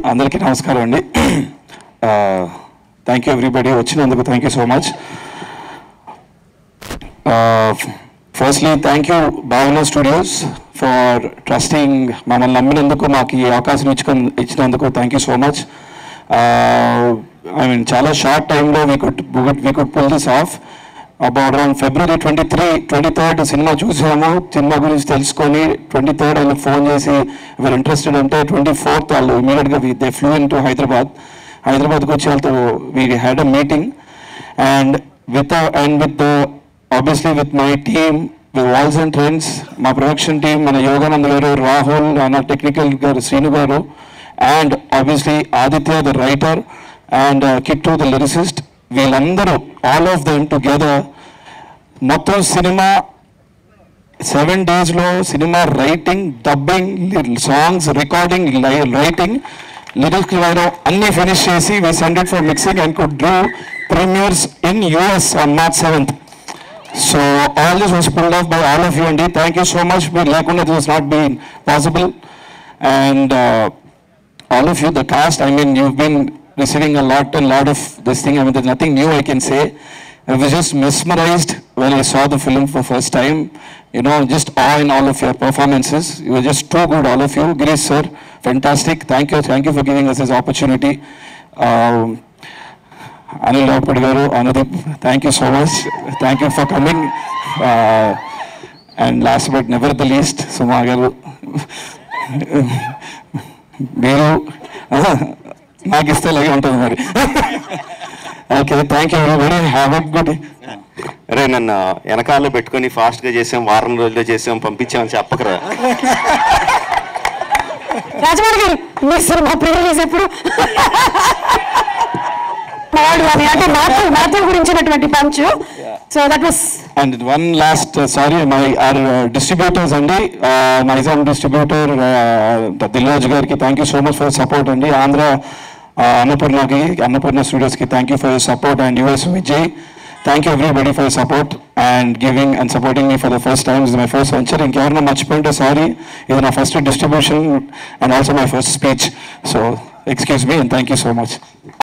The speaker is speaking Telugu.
అందరికీ నమస్కారం అండి థ్యాంక్ యూ ఎవ్రీబడి వచ్చినందుకు thank you so much firstly thank you Bhavana studios for trusting మమ్మల్ని నమ్మినందుకు మాకు ఈ అవకాశం ఇచ్చుకు ఇచ్చినందుకు thank you so much I mean చాలా షార్ట్ టైంలో we could we could pull this off about around February twenty three twenty third సినిమా చూసాము సినిమా గురించి తెలుసుకొని ట్వంటీ థర్డ్ వాళ్ళకి ఫోన్ చేసి వీరు ఇంట్రెస్టెడ్ అంటే ట్వంటీ ఫోర్త్ వాళ్ళు ఇమీడియట్గా they flew in to Hyderabad హైదరాబాద్కి వచ్చి వాళ్ళతో we had a meeting and with and with obviously with my team with walls and trends మా ప్రొడక్షన్ టీమ్ మన యోగానంద్ గారు రాహుల్ మన technical garu Srinu garu and obviously Aditya the writer and Kittu the lyricist వీళ్ళందరూ ఆల్ ఆఫ్ దెమ్ టుగెదర్ మొత్తం సినిమా సెవెన్ డేస్లో సినిమా writing dubbing songs recording writing lyrics రాయడం అన్ని ఫినిష్ చేసి వి సెండెడ్ for mixing and could do premieres in US on March seventh so all this was pulled off by all of you అండి థ్యాంక్ యూ సో మచ్ మీరు లేకుండా this was not been possible and all of you, the cast, I mean, you've been receiving a lot and lot of this thing. I mean, there's nothing new I can say. I was just mesmerized when I saw the film for first time. You know, just awe in all of your performances. You were just too good, all of you. Girish sir, fantastic. Thank you, thank you for giving us this opportunity. Um, Anil Lopad garu, Anudeep, thank you so much. Thank you for coming. Uh, and last but never the least, Suma garu. మీరు నాకు ఇస్తే అలాగే ఉంటుంది మరి okay thank you very have a good అరే నన్ను వెనకాలలో పెట్టుకొని ఫాస్ట్ గా చేసాం వారం రోజుల్లో చేసాం పంపించామని చెప్పకరా రాజమౌళి గారు మీ సినిమా ప్రియ చేసేప్పుడు మావాడు అది అంటే నాతో నాతో గురించినటువంటి పంచు so that was and one last sorry my our distributors అండి నైజాం డిస్ట్రిబ్యూటర్ దిల్రాజ్ గారికి thank you so much for support అండి ఆంధ్ర uh, అన్నపూర్ణకి అన్నపూర్ణ స్టూడియోస్కి thank you for support and US Vijay thank you everybody for support and giving and supporting me for the first time is my first venture ఇంకెవరన్నా మర్చిపోయింటే సారీ ఇది నా first distribution and also my first speech so excuse me and thank you so much